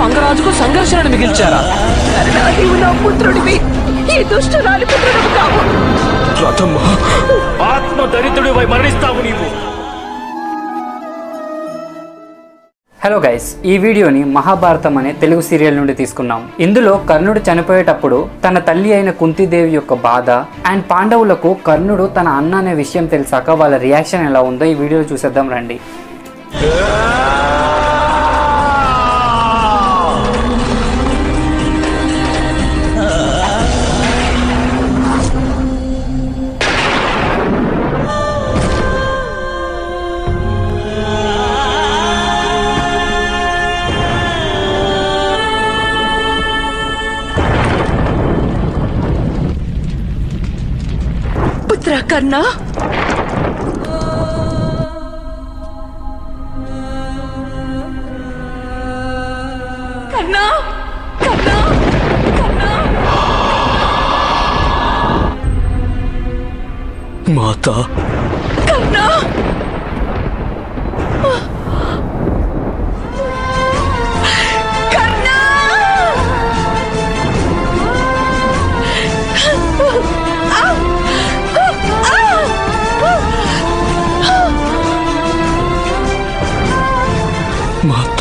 అంగరాజుకు సంఘర్షణను మిగిల్చారా కర్ణ నీవు నా పుత్రుడివి ఈ దుష్టురాలి పుత్రుడు కావు రథమ్మ ఆత్మ దరిద్రుడివై మరణిస్తావు నీవు హలో గైస్ ఈ వీడియోని మహాభారతం అనే తెలుగు సీరియల్ నుండి తీసుకున్నాం ఇందులో కర్ణుడు చనిపోయేటప్పుడు తన తల్లి అయిన కుంతిదేవి యొక్క బాధ అండ్ పాండవులకు కర్ణుడు తన అన్న అనే విషయం తెలిసాక వాళ్ళ రియాక్షన్ ఎలా ఉందో ఈ వీడియోలో చూసేద్దాం రండి పుత్ర కర్ణ కర్ణ కర్ణ కర్ణ మాత కర్ణ కర్ణ మాత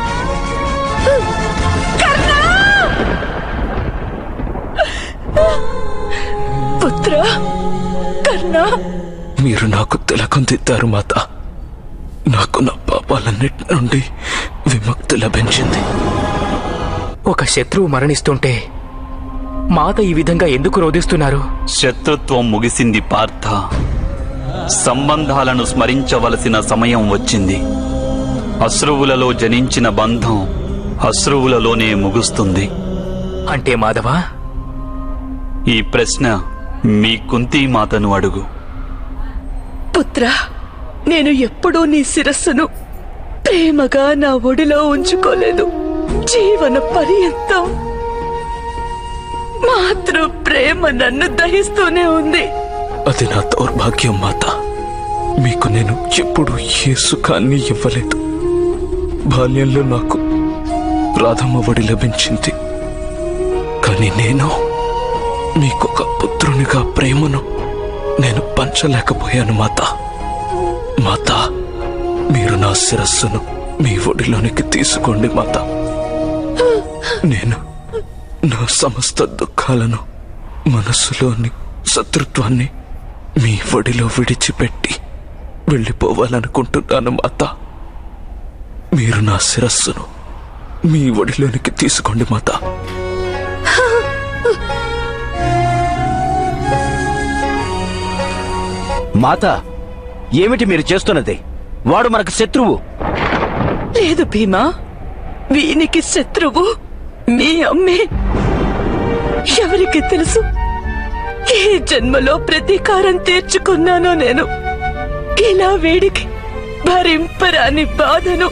పుత్ర కర్ణ మీరు నాకు తిలకం దిద్దారు మాత నాకు నా పాపాలన్నిటి నుండి విముక్తి లభించింది ఒక శత్రువు మరణిస్తుంటే మాత ఈ విధంగా ఎందుకు రోధిస్తున్నారు శత్రుత్వం ముగిసింది పార్థ సంబంధాలను స్మరించవలసిన సమయం వచ్చింది అశ్రువులలో జనించిన బంధం అశ్రువులలోనే ముగుస్తుంది అంటే మాధవా ఈ ప్రశ్న మీ కుంతీ మాతను అడుగు పుత్ర నేను ఎప్పుడూ నీ శిరస్సును ప్రేమగా నా ఒడిలో ఉంచుకోలేదు జీవన పర్యంతం మాతృ ప్రేమ నన్ను దహిస్తూనే ఉంది అది నా దౌర్భాగ్యం మాత మీకు నేను ఎప్పుడు ఏ సుఖాన్ని ఇవ్వలేదు బాల్యంలో నాకు రాధమ్మ ఒడి లభించింది కానీ నేను మీకొక పుత్రునిగా ప్రేమను నేను పంచలేకపోయాను మాత మాత మీరు నా శిరస్సును మీ ఒడిలోనికి తీసుకోండి మాత నేను నా సమస్త దుఃఖాలను మనస్సులోని శత్రుత్వాన్ని మీ ఒడిలో విడిచిపెట్టి వెళ్ళిపోవాలనుకుంటున్నాను మాత మీరు నా శిరస్సును మీ ఒడిలోనికి తీసుకోండి మాత మాత ఏమిటి మీరు చేస్తున్నది వాడు మనకు శత్రువు లేదు భీమా వీనికి శత్రువు మీ అమ్మే ఎవరికి తెలుసు ఏ జన్మలో ప్రతీకారం తీర్చుకున్నానో నేను ఇలా వేడికి భరింపరాని బాధను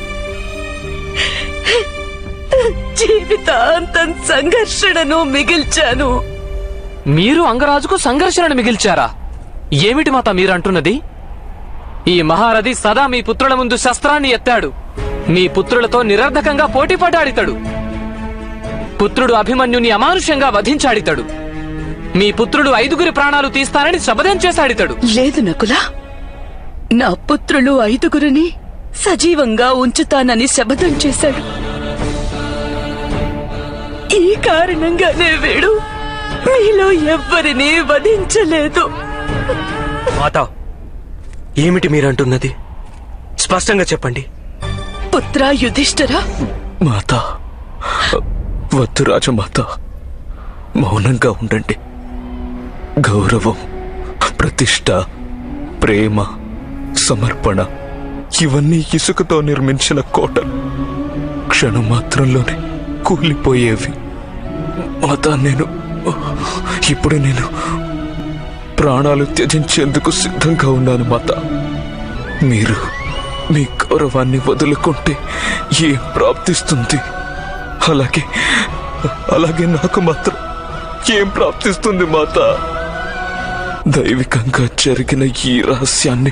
జీవితాంతం సంఘర్షణను మిగిల్చాను మీరు అంగరాజుకు సంఘర్షణను మిగిల్చారా ఏమిటి మాత మీరంటున్నది ఈ మహారథి సదా మీ పుత్రుల ముందు శస్త్రాన్ని ఎత్తాడు మీ పుత్రులతో నిరర్ధకంగా పోటీ పడాడితాడు పుత్రుడు అభిమన్యుని అమానుష్యంగా వధించాడితాడు మీ పుత్రుడు ఐదుగురి ప్రాణాలు తీస్తానని శపథం చేశాడితాడు లేదు నకులా నా పుత్రులు ఐదుగురిని సజీవంగా ఉంచుతానని శపథం చేశాడు ఈ కారణంగానే వీడు మీలో ఎవ్వరినీ వధించలేదు మాత ఏమిటి మీరంటున్నది స్పష్టంగా చెప్పండి పుత్ర యుధిష్ఠరా మాత వద్దు రాజమాత మౌనంగా ఉండండి గౌరవం ప్రతిష్ట ప్రేమ సమర్పణ ఇవన్నీ ఇసుకతో నిర్మించిన కోట క్షణమాత్రంలోనే కూలిపోయేవి మాత నేను ఇప్పుడు నేను ప్రాణాలు త్యజించేందుకు సిద్ధంగా ఉన్నాను మాత మీరు మీ గౌరవాన్ని వదులుకుంటే ఏం ప్రాప్తిస్తుంది అలాగే అలాగే నాకు మాత్రం ఏం ప్రాప్తిస్తుంది మాత దైవికంగా జరిగిన ఈ రహస్యాన్ని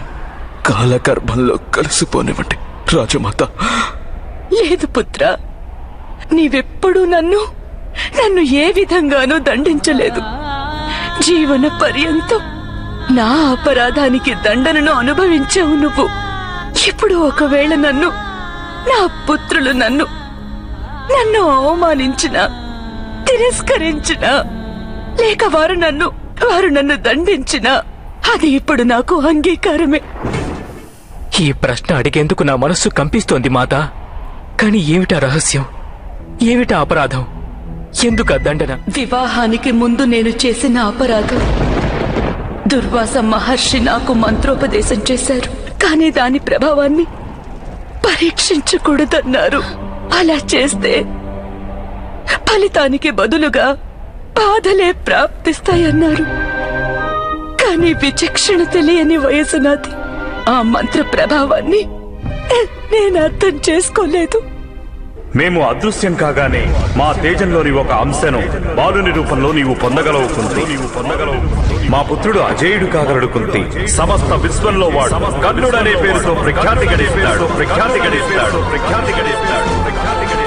కాలగర్భంలో కలిసిపోనివ్వండి రాజమాత లేదు పుత్ర నీవెప్పుడూ నన్ను నన్ను ఏ విధంగానూ దండించలేదు జీవన పర్యంతం నా అపరాధానికి దండనను అనుభవించావు నువ్వు ఇప్పుడు ఒకవేళ నన్ను నా పుత్రులు నన్ను నన్ను అవమానించిన తిరస్కరించిన లేక వారు నన్ను వారు నన్ను దండించిన అది ఇప్పుడు నాకు అంగీకారమే ఈ ప్రశ్న అడిగేందుకు నా మనస్సు కంపిస్తోంది మాత కాని ఏమిటా రహస్యం ఏమిటా అపరాధం ఎందుకు ఆ దండన వివాహానికి ముందు నేను చేసిన అపరాధం దుర్వాస మహర్షి నాకు మంత్రోపదేశం చేశారు కానీ దాని ప్రభావాన్ని పరీక్షించకూడదన్నారు అలా చేస్తే ఫలితానికి బదులుగా బాధలే ప్రాప్తిస్తాయన్నారు కానీ విచక్షణ తెలియని వయసు నాది ఆ మంత్ర ప్రభావాన్ని నేను అర్థం చేసుకోలేదు మేము అదృశ్యం కాగానే మా తేజంలోని ఒక అంశను బాలుని రూపంలో నీవు పొందగలవు కుంతి నీవు పొందగలవు మా పుత్రుడు అజేయుడు కాగలడు కుంతి సమస్త విశ్వంలో వాడు కర్ణుడనే పేరుతో ప్రఖ్యాతి గడిస్తాడు ప్రఖ్యాతి గడిస్తాడు ప్రఖ్యాతి గడిస్తాడు ప్రఖ్యాతి గడిస్తాడు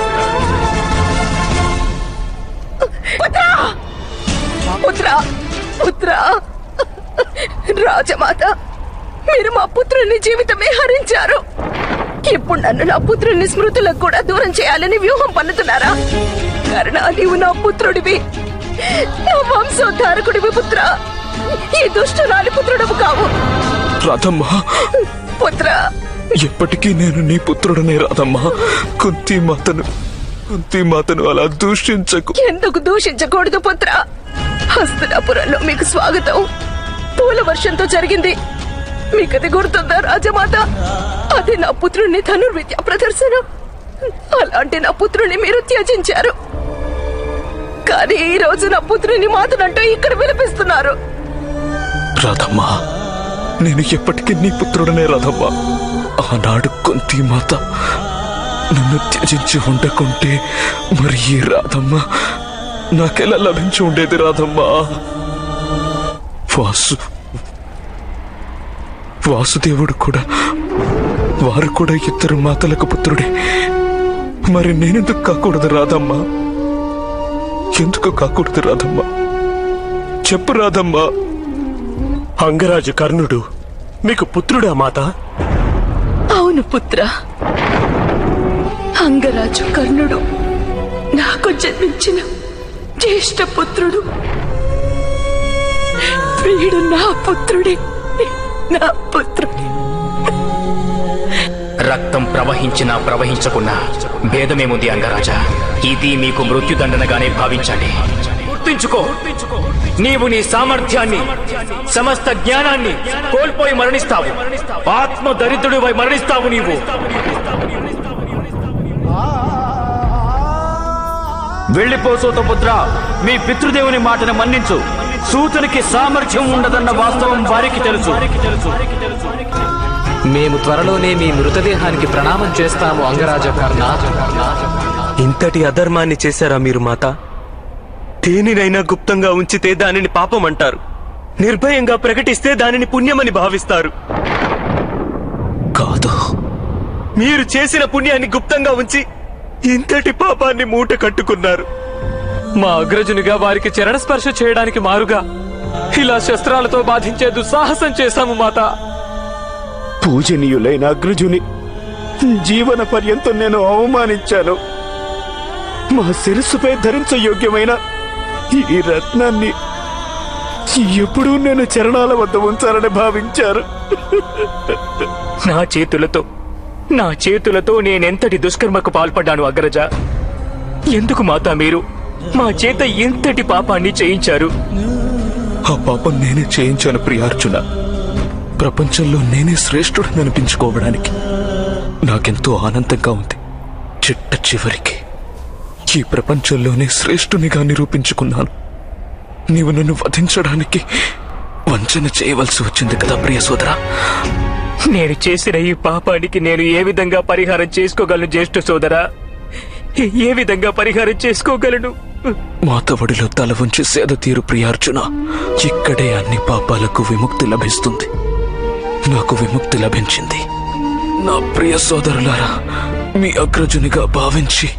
పుత్ర పుత్ర రాజమాత మీరు మా పుత్రుని జీవితమే హరించారు ఇప్పుడు నన్ను నా పుత్రుని స్మృతులకు కూడా దూరం చేయాలని వ్యూహం పన్నుతున్నారా కరుణ నీవు నా పుత్రుడివి నా వంశోద్ధారకుడివి పుత్ర ఈ దుష్టురాలి పుత్రుడవు కావు రాధమ్మా పుత్ర ఎప్పటికీ నేను నీ పుత్రుడనే రాధమ్మా కుంతి మాతను కుంతి మాతను అలా దూషించకు ఎందుకు దూషించకూడదు పుత్ర హస్తనాపురంలో మీకు స్వాగతం పూల వర్షంతో జరిగింది మీకది గుర్తుందా రాజమాత అది నా పుత్రుని ధనుర్విద్య ప్రదర్శన అలాంటి నా పుత్రుని మీరు త్యజించారు కానీ ఈ రోజు నా పుత్రుని మాతనంటూ ఇక్కడ వినిపిస్తున్నారు రాధమ్మా నేను ఎప్పటికీ నీ పుత్రుడనే రాధమ్మా ఆనాడు కుంతి మాత నన్ను త్యజించి ఉండకుంటే మరి ఈ రాధమ్మ నాకెలా లభించి ఉండేది రాధమ్మా వాసు వాసుదేవుడు కూడా వారు కూడా ఇద్దరు మాతలకు పుత్రుడే మరి నేనెందుకు కాకూడదు రాధమ్మా ఎందుకు కాకూడదు రాధమ్మా చెప్పు రాధమ్మా అంగరాజు కర్ణుడు మీకు పుత్రుడా మాత అవును పుత్ర అంగరాజు కర్ణుడు నాకు జన్మించిన జ్యేష్ఠ పుత్రుడు వీడు నా పుత్రుడే నా పుత్రుడే రక్తం ప్రవహించినా ప్రవహించకున్నా భేదమేముంది అంగరాజా ఇది మీకు మృత్యుదండనగానే భావించండి గుర్తుంచుకో నీవు నీ సామర్థ్యాన్ని సమస్త జ్ఞానాన్ని కోల్పోయి మరణిస్తావు ఆత్మ దరిద్రుడివై మరణిస్తావు నీవు వెళ్ళిపో సూతపుత్ర మీ పితృదేవుని మాటను మన్నించు సూతునికి సామర్థ్యం ఉండదన్న వాస్తవం వారికి తెలుసు మేము త్వరలోనే మీ మృతదేహానికి ప్రణామం చేస్తాము అంగరాజ కర్ణ ఇంతటి అధర్మాన్ని చేశారా మీరు మాత దేనినైనా గుప్తంగా ఉంచితే దానిని పాపం అంటారు నిర్భయంగా ప్రకటిస్తే దానిని పుణ్యమని భావిస్తారు కాదు మీరు చేసిన పుణ్యాన్ని గుప్తంగా ఉంచి ఇంతటి పాపాన్ని మూట కట్టుకున్నారు మా అగ్రజునిగా వారికి చరణ స్పర్శ చేయడానికి మారుగా ఇలా శస్త్రాలతో బాధించే దుస్సాహసం చేశాము మాత పూజనీయులైన అగ్రజుని జీవన పర్యంతం నేను అవమానించాను మా శిరస్సుపై ధరించ యోగ్యమైన ఈ రత్నాన్ని ఎప్పుడూ నేను చరణాల వద్ద ఉంచాలని భావించారు నా చేతులతో నా చేతులతో నేనెంతటి దుష్కర్మకు పాల్పడ్డాను అగ్రజ ఎందుకు మాతా మీరు మా చేత ఎంతటి పాపాన్ని చేయించారు ఆ పాపం నేనే చేయించాను ప్రియార్జున ప్రపంచంలో నేనే శ్రేష్ఠుడని అనిపించుకోవడానికి నాకెంతో ఆనందంగా ఉంది చిట్ట చివరికి ఈ ప్రపంచంలోనే శ్రేష్ఠునిగా నిరూపించుకున్నాను నీవు నన్ను వధించడానికి వంచన చేయవలసి వచ్చింది కదా ప్రియ సోదరా నేను చేసిన ఈ పాపానికి నేను ఏ విధంగా పరిహారం చేసుకోగలను జ్యేష్ఠ సోదరా ఏ విధంగా పరిహారం చేసుకోగలను మాతవడిలో తల ఉంచి సేద తీరు ప్రియార్జున ఇక్కడే అన్ని పాపాలకు విముక్తి లభిస్తుంది నాకు విముక్తి లభించింది నా ప్రియ సోదరులారా మీ అగ్రజునిగా భావించి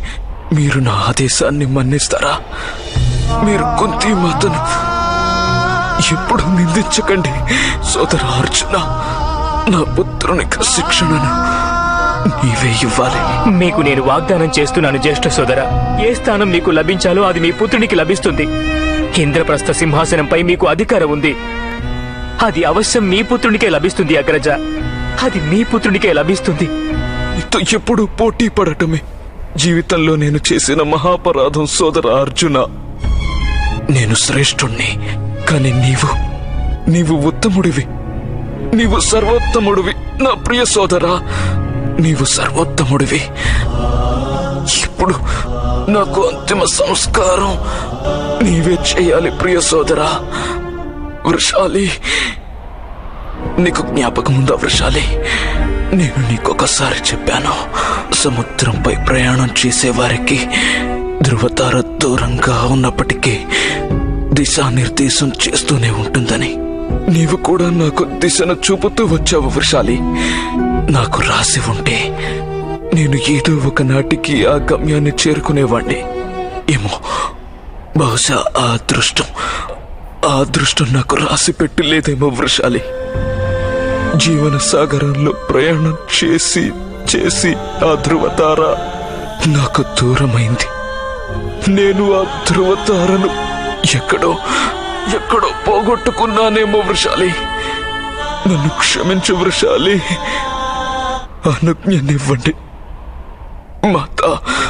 మీరు నా ఆదేశాన్ని మన్నిస్తారా మీరు కుంతి మాతను ఎప్పుడు నిందించకండి సోదర అర్జున నా పుత్రునికి శిక్షణను నీవే ఇవ్వాలి మీకు నేను వాగ్దానం చేస్తున్నాను జ్యేష్ఠ సోదర ఏ స్థానం మీకు లభించాలో అది మీ పుత్రునికి లభిస్తుంది ఇంద్రప్రస్థ సింహాసనంపై మీకు అధికారం ఉంది అది అవశ్యం మీ పుత్రునికే లభిస్తుంది అగ్రజ అది మీ పుత్రునికే లభిస్తుంది నీతో ఎప్పుడు పోటీ పడటమే జీవితంలో నేను చేసిన మహాపరాధం సోదర అర్జున నేను శ్రేష్ఠుణ్ణి కానీ నీవు నీవు ఉత్తముడివి నీవు సర్వోత్తముడివి నా ప్రియ సోదరా నీవు సర్వోత్తముడివి ఇప్పుడు నాకు అంతిమ సంస్కారం నీవే చేయాలి ప్రియ సోదరా వృషాలి నీకు జ్ఞాపకం ఉందా వృషాలి నేను నీకొకసారి చెప్పాను సముద్రంపై ప్రయాణం చేసేవారికి ధృవతార దూరంగా ఉన్నప్పటికీ దిశానిర్దేశం చేస్తూనే ఉంటుందని నీవు కూడా నాకు దిశను చూపుతూ వచ్చావు వృషాలి నాకు రాసి ఉంటే నేను ఏదో ఒక నాటికి ఆ గమ్యాన్ని చేరుకునేవాణ్ణి ఏమో బహుశా ఆ అదృష్టం ఆ అదృష్టం నాకు రాసి పెట్టి లేదేమో వృషాలి జీవన సాగరంలో ప్రయాణం చేసి చేసి ఆ ధృవతార నాకు దూరమైంది నేను ఆ ధృవతారను ఎక్కడో ఎక్కడో పోగొట్టుకున్నానేమో వృషాలి నన్ను క్షమించు వృషాలి అనుజ్ఞనివ్వండి మాత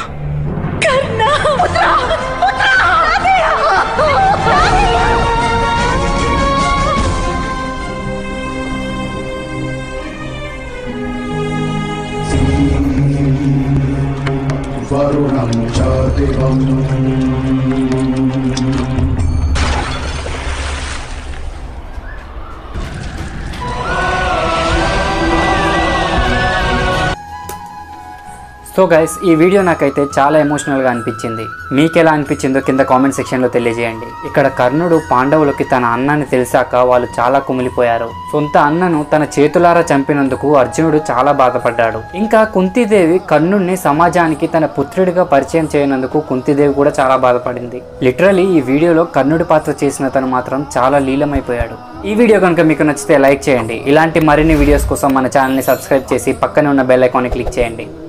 वरुणं च दिवम् సో గైస్ ఈ వీడియో నాకైతే చాలా ఎమోషనల్గా అనిపించింది మీకెలా అనిపించిందో కింద కామెంట్ సెక్షన్లో తెలియజేయండి ఇక్కడ కర్ణుడు పాండవులకి తన అన్నాన్ని తెలిసాక వాళ్ళు చాలా కుమిలిపోయారు సొంత అన్నను తన చేతులారా చంపినందుకు అర్జునుడు చాలా బాధపడ్డాడు ఇంకా కుంతీదేవి కర్ణుడిని సమాజానికి తన పుత్రుడిగా పరిచయం చేయనందుకు కుంతీదేవి కూడా చాలా బాధపడింది లిటరలీ ఈ వీడియోలో కర్ణుడి పాత్ర చేసిన తను మాత్రం చాలా లీలమైపోయాడు ఈ వీడియో కనుక మీకు నచ్చితే లైక్ చేయండి ఇలాంటి మరిన్ని వీడియోస్ కోసం మన ఛానల్ని సబ్స్క్రైబ్ చేసి పక్కనే ఉన్న బెల్ ఐకాన్ని క్లిక్ చేయండి